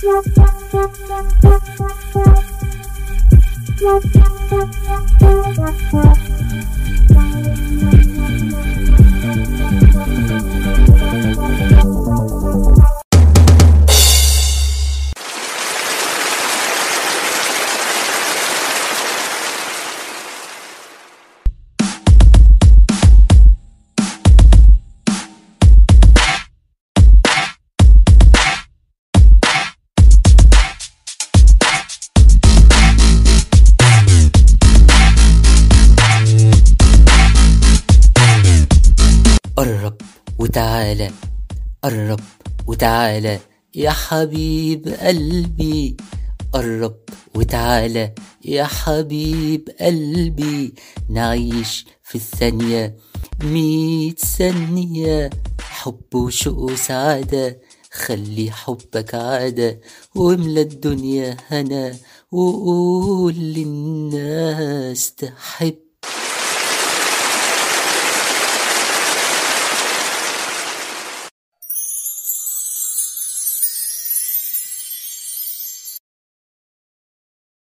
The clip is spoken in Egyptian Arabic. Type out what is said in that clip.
قرب وتعالى قرب وتعالى يا حبيب قلبي قرب وتعالى يا حبيب قلبي نعيش في الثانية مية ثانية حب وشوق وسعادة خلي حبك عادة واملى الدنيا هنا وقول للناس تحب